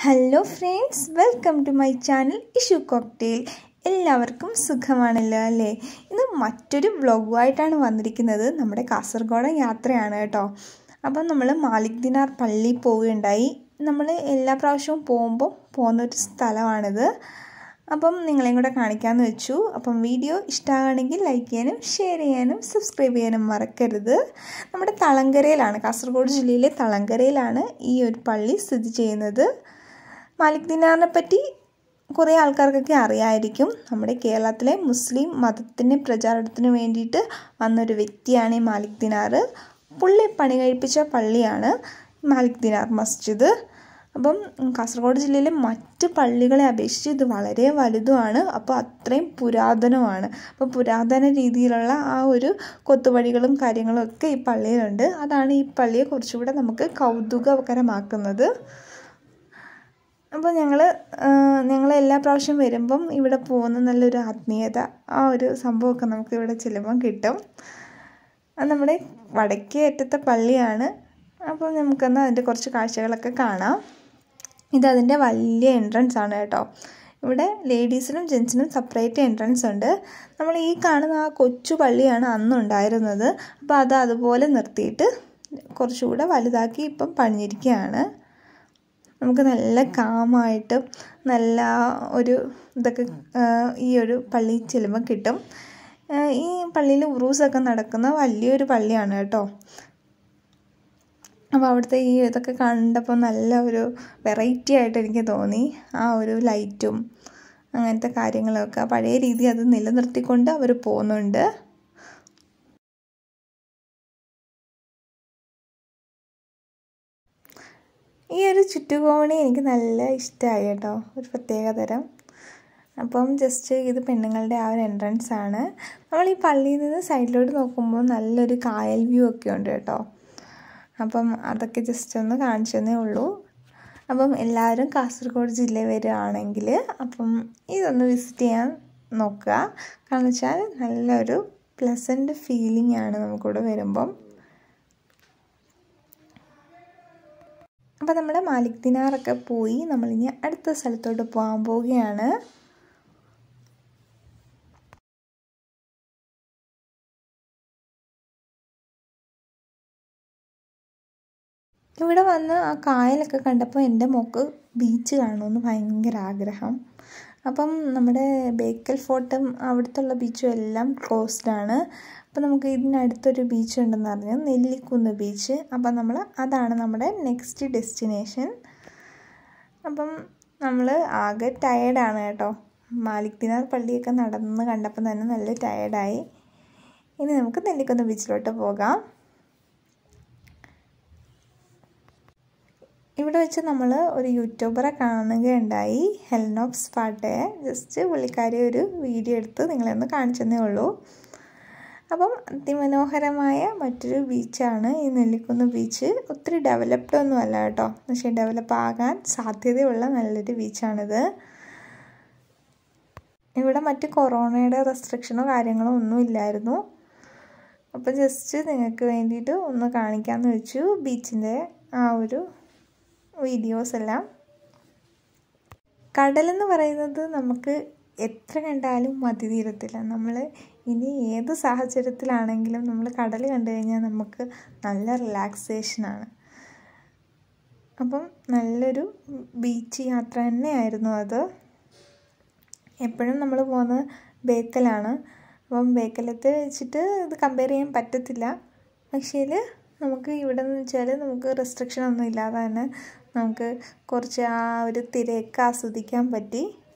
hello friends welcome to my channel Ishu cocktail എല്ലാവർക്കും സുഖമാണല്ലോ അല്ലേ ഇന്ന് മറ്റൊരു വ്ളോഗുമായിട്ടാണ് വന്നിരിക്കുന്നത് നമ്മുടെ കാസർഗോഡ് യാത്രയാണ് കേട്ടോ അപ്പം നമ്മൾ മാലിക് ദിനാർ പള്ളി പോവുകയുണ്ടായി നമ്മൾ എല്ലാ പ്രാവശ്യവും പോകുമ്പോൾ പോകുന്നൊരു സ്ഥലമാണിത് അപ്പം നിങ്ങളെയും കൂടെ കാണിക്കാമെന്ന് വെച്ചു അപ്പം വീഡിയോ ഇഷ്ടമാണെങ്കിൽ ലൈക്ക് ചെയ്യാനും ഷെയർ ചെയ്യാനും സബ്സ്ക്രൈബ് ചെയ്യാനും മറക്കരുത് നമ്മുടെ തളങ്കരയിലാണ് കാസർഗോഡ് ജില്ലയിലെ തളങ്കരയിലാണ് ഈ ഒരു പള്ളി സ്ഥിതി ചെയ്യുന്നത് മാലിക് ദിനാറിനെ പറ്റി കുറേ ആൾക്കാർക്കൊക്കെ അറിയായിരിക്കും നമ്മുടെ കേരളത്തിലെ മുസ്ലിം മതത്തിൻ്റെ പ്രചാരണത്തിന് വേണ്ടിയിട്ട് വന്നൊരു വ്യക്തിയാണ് ഈ മാലിക് ദിനാർ പുള്ളി പണി കഴിപ്പിച്ച പള്ളിയാണ് മാലിക് ദിനാർ മസ്ജിദ് അപ്പം കാസർഗോഡ് ജില്ലയിലെ മറ്റ് പള്ളികളെ അപേക്ഷിച്ച് ഇത് വളരെ വലുതുമാണ് അപ്പോൾ അത്രയും പുരാതനമാണ് അപ്പോൾ പുരാതന രീതിയിലുള്ള ആ ഒരു കൊത്തുപടികളും കാര്യങ്ങളും ഒക്കെ ഈ പള്ളിയിലുണ്ട് അതാണ് ഈ പള്ളിയെ കുറച്ചുകൂടെ നമുക്ക് കൗതുകകരമാക്കുന്നത് അപ്പോൾ ഞങ്ങൾ ഞങ്ങൾ എല്ലാ പ്രാവശ്യം വരുമ്പം ഇവിടെ പോകുന്ന നല്ലൊരു ആത്മീയത ആ ഒരു സംഭവമൊക്കെ നമുക്ക് ഇവിടെ ചെല്ലുമ്പം കിട്ടും അത് നമ്മുടെ വടക്കേ അറ്റത്തെ പള്ളിയാണ് അപ്പോൾ നമുക്കൊന്ന് അതിൻ്റെ കുറച്ച് കാഴ്ചകളൊക്കെ കാണാം ഇതതിൻ്റെ വലിയ എൻട്രൻസ് ആണ് കേട്ടോ ഇവിടെ ലേഡീസിനും ജെൻസിനും സെപ്പറേറ്റ് എൻട്രൻസ് ഉണ്ട് നമ്മൾ ഈ കാണുന്ന ആ കൊച്ചു പള്ളിയാണ് അന്നുണ്ടായിരുന്നത് അപ്പോൾ അത് അതുപോലെ നിർത്തിയിട്ട് കുറച്ചുകൂടെ വലുതാക്കി ഇപ്പം പണിഞ്ഞിരിക്കുകയാണ് നമുക്ക് നല്ല കാമായിട്ട് നല്ല ഒരു ഇതൊക്കെ ഈ ഒരു പള്ളി ചെല്ലുമ്പോൾ കിട്ടും ഈ പള്ളിയിൽ ഉറൂസൊക്കെ നടക്കുന്ന വലിയൊരു പള്ളിയാണ് കേട്ടോ അപ്പോൾ അവിടുത്തെ ഈ ഇതൊക്കെ കണ്ടപ്പോൾ നല്ല ഒരു വെറൈറ്റി ആയിട്ട് എനിക്ക് തോന്നി ആ ഒരു ലൈറ്റും അങ്ങനത്തെ കാര്യങ്ങളൊക്കെ പഴയ രീതി അത് നിലനിർത്തിക്കൊണ്ട് അവർ പോകുന്നുണ്ട് ഈ ഒരു ചുറ്റുകോണി എനിക്ക് നല്ല ഇഷ്ടമായി കേട്ടോ ഒരു പ്രത്യേക തരം അപ്പം ജസ്റ്റ് ഇത് പെണ്ണുങ്ങളുടെ ആ ഒരു എൻട്രൻസ് ആണ് നമ്മൾ ഈ പള്ളിയിൽ നിന്ന് സൈഡിലോട്ട് നോക്കുമ്പോൾ നല്ലൊരു കായൽ വ്യൂ ഒക്കെ ഉണ്ട് കേട്ടോ അപ്പം അതൊക്കെ ജസ്റ്റ് ഒന്ന് കാണിച്ചതേ ഉള്ളൂ അപ്പം എല്ലാവരും കാസർഗോഡ് ജില്ല വരികയാണെങ്കിൽ അപ്പം ഇതൊന്ന് വിസിറ്റ് ചെയ്യാൻ നോക്കുക കാരണം വെച്ചാൽ നല്ലൊരു പ്ലസൻറ്റ് ഫീലിംഗ് ആണ് നമുക്കിവിടെ വരുമ്പം അപ്പോൾ നമ്മുടെ മാലിക് ദിനാറൊക്കെ പോയി നമ്മളിനി അടുത്ത സ്ഥലത്തോട്ട് പോകാൻ പോവുകയാണ് ഇവിടെ വന്ന് ആ കായലൊക്കെ കണ്ടപ്പോൾ എൻ്റെ മോക്ക് ബീച്ച് കാണുമെന്ന് ഭയങ്കര ആഗ്രഹം അപ്പം നമ്മുടെ ബേക്കൽ ഫോർട്ടും അവിടുത്തുള്ള ബീച്ചും എല്ലാം ക്ലോസ്ഡ് ആണ് അപ്പം നമുക്ക് ഇതിനടുത്തൊരു ബീച്ച് ഉണ്ടെന്ന് അറിഞ്ഞു നെല്ലിക്കുന്ന് ബീച്ച് അപ്പം നമ്മൾ അതാണ് നമ്മുടെ നെക്സ്റ്റ് ഡെസ്റ്റിനേഷൻ അപ്പം നമ്മൾ ആകെ ടയേർഡാണ് കേട്ടോ മാലിക് ദിനാർ പള്ളിയൊക്കെ നടന്ന് കണ്ടപ്പോൾ തന്നെ നല്ല ടയേർഡായി ഇനി നമുക്ക് നെല്ലിക്കുന്ന് ബീച്ചിലോട്ട് പോകാം ഇവിടെ വെച്ച് നമ്മൾ ഒരു യൂട്യൂബറെ കാണുകയുണ്ടായി ഹെൽനോപ്സ് പാട്ടയെ ജസ്റ്റ് പുള്ളിക്കാരി ഒരു വീഡിയോ എടുത്ത് നിങ്ങളെ ഒന്ന് കാണിച്ചതേ ഉള്ളൂ അപ്പം അതിമനോഹരമായ മറ്റൊരു ബീച്ചാണ് ഈ നെല്ലിക്കുന്ന് ബീച്ച് ഒത്തിരി ഡെവലപ്ഡ് ഒന്നും അല്ല കേട്ടോ പക്ഷേ ഡെവലപ്പ് ആകാൻ സാധ്യതയുള്ള നല്ലൊരു ബീച്ചാണിത് ഇവിടെ മറ്റ് കൊറോണയുടെ റെസ്ട്രിക്ഷനോ കാര്യങ്ങളോ ഒന്നും ഇല്ലായിരുന്നു അപ്പോൾ ജസ്റ്റ് നിങ്ങൾക്ക് വേണ്ടിയിട്ട് ഒന്ന് കാണിക്കാമെന്ന് വെച്ചു ബീച്ചിൻ്റെ ആ ഒരു വീഡിയോസ് എല്ലാം കടലെന്ന് പറയുന്നത് നമുക്ക് എത്ര കണ്ടാലും മതി തീരത്തില്ല നമ്മൾ ഇനി ഏത് സാഹചര്യത്തിലാണെങ്കിലും നമ്മൾ കടൽ കണ്ടു കഴിഞ്ഞാൽ നമുക്ക് നല്ല റിലാക്സേഷനാണ് അപ്പം നല്ലൊരു ബീച്ച് യാത്ര തന്നെയായിരുന്നു അത് എപ്പോഴും നമ്മൾ പോകുന്നത് ബേക്കലാണ് അപ്പം ബേക്കലത്ത് വെച്ചിട്ട് ഇത് കമ്പയർ ചെയ്യാൻ പറ്റത്തില്ല പക്ഷേ നമുക്ക് ഇവിടെ എന്ന് വെച്ചാൽ നമുക്ക് റെസ്ട്രിക്ഷൻ ഒന്നും ഇല്ലാതെ തന്നെ നമുക്ക് കുറച്ച് ആ ഒരു തിരക്ക് ആസ്വദിക്കാൻ പറ്റി